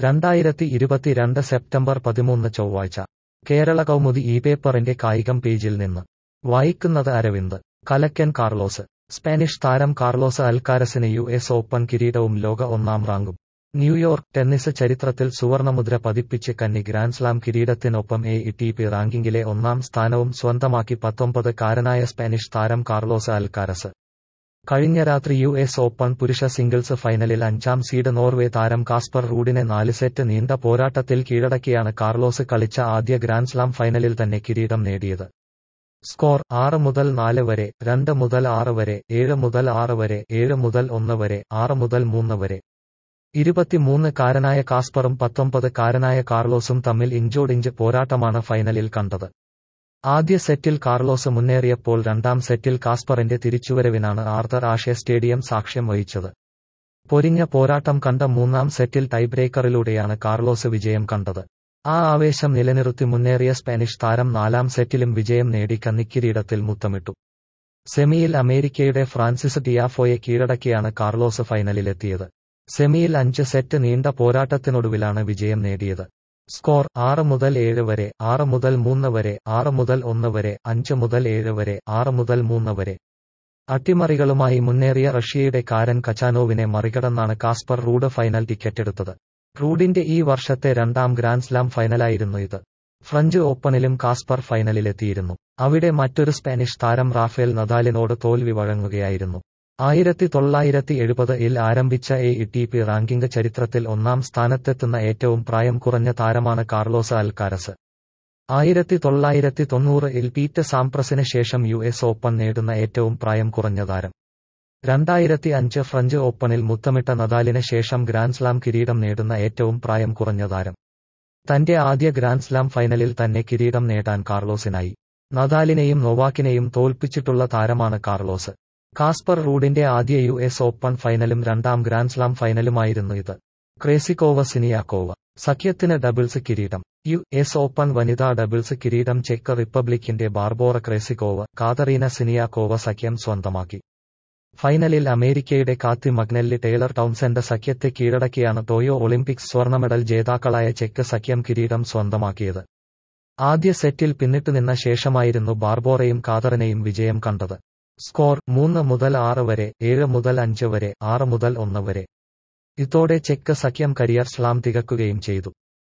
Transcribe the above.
രണ്ടായിരത്തി ഇരുപത്തിരണ്ട് സെപ്റ്റംബർ പതിമൂന്ന് ചൊവ്വാഴ്ച കേരള കൗമുദി ഈ പേപ്പറിന്റെ കായികം പേജിൽ നിന്ന് വായിക്കുന്നത് അരവിന്ദ് കലക്കൻ കാർലോസ് സ്പാനിഷ് താരം കാർലോസ് അൽക്കാരസിന് യു എസ് ഓപ്പൺ കിരീടവും ലോക ഒന്നാം റാങ്കും ന്യൂയോർക്ക് ടെന്നീസ് ചരിത്രത്തിൽ സുവർണമുദ്ര പതിപ്പിച്ച് കന്നി ഗ്രാൻഡ്സ്ലാം കിരീടത്തിനൊപ്പം എ ടി പി റാങ്കിങ്ങിലെ ഒന്നാം സ്ഥാനവും സ്വന്തമാക്കി പത്തൊമ്പത് കാരനായ സ്പാനിഷ് താരം കാർലോസ് അൽക്കാരസ് കഴിഞ്ഞ രാത്രി യു എസ് ഓപ്പൺ പുരുഷ സിംഗിൾസ് ഫൈനലിൽ അഞ്ചാം സീഡ് നോർവേ താരം കാസ്പർ റൂഡിനെ നാല് സെറ്റ് നീണ്ട പോരാട്ടത്തിൽ കീഴടക്കിയാണ് കാർലോസ് കളിച്ച ആദ്യ ഗ്രാൻഡ്സ്ലാം ഫൈനലിൽ തന്നെ കിരീടം നേടിയത് സ്കോർ ആറ് മുതൽ നാല് വരെ രണ്ട് മുതൽ ആറ് വരെ ഏഴ് മുതൽ ആറ് വരെ ഏഴ് മുതൽ ഒന്ന് വരെ ആറ് മുതൽ മൂന്ന് വരെ ഇരുപത്തിമൂന്ന് കാരനായ കാസ്പറും പത്തൊമ്പത് കാരനായ കാർലോസും തമ്മിൽ ഇഞ്ചോടിഞ്ച് പോരാട്ടമാണ് ഫൈനലിൽ കണ്ടത് ആദ്യ സെറ്റിൽ കാർലോസ് മുന്നേറിയപ്പോൾ രണ്ടാം സെറ്റിൽ കാസ്പറിന്റെ തിരിച്ചുവരവിനാണ് ആർതർ ആഷെ സ്റ്റേഡിയം സാക്ഷ്യം വഹിച്ചത് പൊരിഞ്ഞ പോരാട്ടം കണ്ട മൂന്നാം സെറ്റിൽ ടൈബ്രേക്കറിലൂടെയാണ് കാർലോസ് വിജയം കണ്ടത് ആ ആവേശം നിലനിർത്തി മുന്നേറിയ സ്പാനിഷ് താരം നാലാം സെറ്റിലും വിജയം നേടി കന്നിക്കിരീടത്തിൽ മുത്തമിട്ടു സെമിയിൽ അമേരിക്കയുടെ ഫ്രാൻസിസ് ഡിയാഫോയെ കീഴടക്കിയാണ് കാർലോസ് ഫൈനലിലെത്തിയത് സെമിയിൽ അഞ്ച് സെറ്റ് നീണ്ട പോരാട്ടത്തിനൊടുവിലാണ് വിജയം നേടിയത് സ്കോർ ആറ് മുതൽ ഏഴ് വരെ ആറ് മുതൽ മൂന്ന് വരെ ആറ് മുതൽ ഒന്ന് വരെ അഞ്ച് മുതൽ ഏഴ് വരെ ആറ് മുതൽ മൂന്ന് വരെ അട്ടിമറികളുമായി മുന്നേറിയ റഷ്യയുടെ കാരൻ കച്ചാനോവിനെ മറികടന്നാണ് കാസ്പർ റൂഡ് ഫൈനൽ ടിക്കറ്റ് എടുത്തത് റൂഡിന്റെ ഈ വർഷത്തെ രണ്ടാം ഗ്രാൻഡ്സ്ലാം ഫൈനലായിരുന്നു ഇത് ഫ്രഞ്ച് ഓപ്പണിലും കാസ്പർ ഫൈനലിലെത്തിയിരുന്നു അവിടെ മറ്റൊരു സ്പാനിഷ് താരം റാഫേൽ നദാലിനോട് തോൽവി വഴങ്ങുകയായിരുന്നു ആയിരത്തി തൊള്ളായിരത്തി എഴുപത് ഇൽ ആരംഭിച്ച എ ടി പി റാങ്കിംഗ് ചരിത്രത്തിൽ ഒന്നാം സ്ഥാനത്തെത്തുന്ന ഏറ്റവും പ്രായം കുറഞ്ഞ താരമാണ് കാർലോസ് അൽക്കാരസ് ആയിരത്തി തൊള്ളായിരത്തി തൊണ്ണൂറ് ഇൽ പീറ്റ് സാംപ്രസിന് ശേഷം യു എസ് ഓപ്പൺ നേടുന്ന ഏറ്റവും പ്രായം കുറഞ്ഞ താരം രണ്ടായിരത്തി അഞ്ച് ഫ്രഞ്ച് ഓപ്പണിൽ മുത്തമിട്ട നദാലിന് ശേഷം ഗ്രാൻഡ്സ്ലാം കിരീടം നേടുന്ന ഏറ്റവും പ്രായം കുറഞ്ഞ താരം തന്റെ ആദ്യ ഗ്രാൻഡ്സ്ലാം ഫൈനലിൽ തന്നെ കിരീടം നേടാൻ കാർലോസിനായി നദാലിനെയും നൊവാക്കിനെയും തോൽപ്പിച്ചിട്ടുള്ള താരമാണ് കാർലോസ് കാസ്പർ റൂഡിന്റെ ആദ്യ യു എസ് ഓപ്പൺ ഫൈനലും രണ്ടാം ഗ്രാൻഡ്സ്ലാം ഫൈനലുമായിരുന്നു ഇത് ക്രേസിക്കോവ സിനിയാക്കോവ സഖ്യത്തിന് ഡബിൾസ് കിരീടം യു എസ് ഓപ്പൺ വനിതാ ഡബിൾസ് കിരീടം ചെക്ക് റിപ്പബ്ലിക്കിന്റെ ബാർബോറ ക്രേസിക്കോവ കാതറീന സിനിയാക്കോവ സഖ്യം സ്വന്തമാക്കി ഫൈനലിൽ അമേരിക്കയുടെ കാത്തി മഗ്നെല്ലി ടേലർ ടൗൺസെന്റ് സഖ്യത്തെ കീഴടക്കിയാണ് ടോയോ ഒളിമ്പിക്സ് സ്വർണ്ണ മെഡൽ ജേതാക്കളായ ചെക്ക് സഖ്യം കിരീടം സ്വന്തമാക്കിയത് ആദ്യ സെറ്റിൽ പിന്നിട്ടു നിന്ന ശേഷമായിരുന്നു ബാർബോറയും കാതറിനെയും വിജയം കണ്ടത് സ്കോർ മൂന്ന് മുതൽ ആറ് വരെ ഏഴ് മുതൽ അഞ്ച് വരെ ആറ് മുതൽ ഒന്ന് വരെ ഇതോടെ ചെക്ക് സഖ്യം കരിയർ സ്ലാം തികക്കുകയും ചെയ്തു